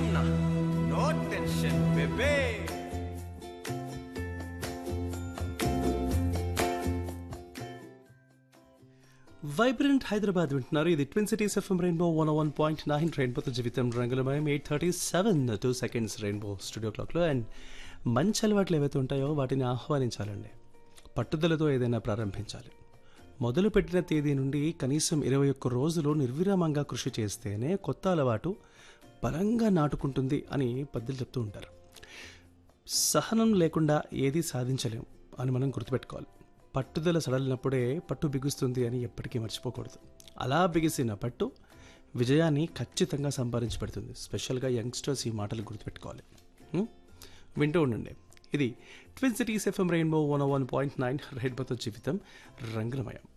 come now. No tension, baby. Vibrant Hyderabad వింటున్నారు ఇది twin cities FM rainbow one one point nine రెయిన్బోతో జీవితం రంగులమయం eight thirty seven two seconds rainbow studio క్లాక్లో and మంచి అలవాట్లు ఏవైతే ఉంటాయో వాటిని ఆహ్వానించాలండి పట్టుదలతో ఏదైనా ప్రారంభించాలి మొదలుపెట్టిన తేదీ నుండి కనీసం ఇరవై ఒక్క రోజులు నిర్విరామంగా కృషి చేస్తేనే కొత్త అలవాటు బలంగా నాటుకుంటుంది అని పెద్దలు చెప్తూ ఉంటారు సహనం లేకుండా ఏది సాధించలేం అని మనం గుర్తుపెట్టుకోవాలి పట్టుదల సడలినప్పుడే పట్టు బిగుస్తుంది అని ఎప్పటికీ మర్చిపోకూడదు అలా బిగిసిన పట్టు విజయాన్ని ఖచ్చితంగా సంపాదించి పెడుతుంది స్పెషల్గా యంగ్స్టర్స్ ఈ మాటలు గుర్తుపెట్టుకోవాలి హ్మ్? వింటూ ఉండండి ఇది twin cities FM rainbow one one point nine రెయిన్బోతో జీవితం రంగులమయం